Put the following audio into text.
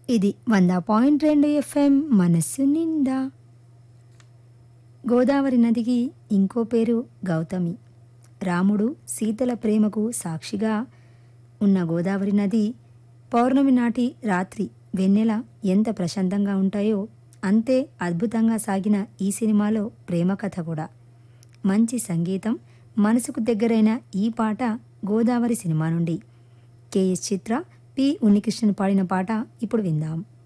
ఇది వంద పాయింట్ రెండు ఎఫ్ఎం మనస్సు నిండా గోదావరి నదికి ఇంకో పేరు గౌతమి రాముడు సీతల ప్రేమకు సాక్షిగా ఉన్న గోదావరి నది పౌర్ణమి నాటి రాత్రి వెన్నెల ఎంత ప్రశాంతంగా ఉంటాయో అంతే అద్భుతంగా సాగిన ఈ సినిమాలో ప్రేమ కథ కూడా మంచి సంగీతం మనసుకు దగ్గరైన ఈ పాట గోదావరి సినిమా నుండి కెఎస్ చిత్ర పి ఉన్నికృష్ణన్ పాడిన పాట ఇప్పుడు విందాం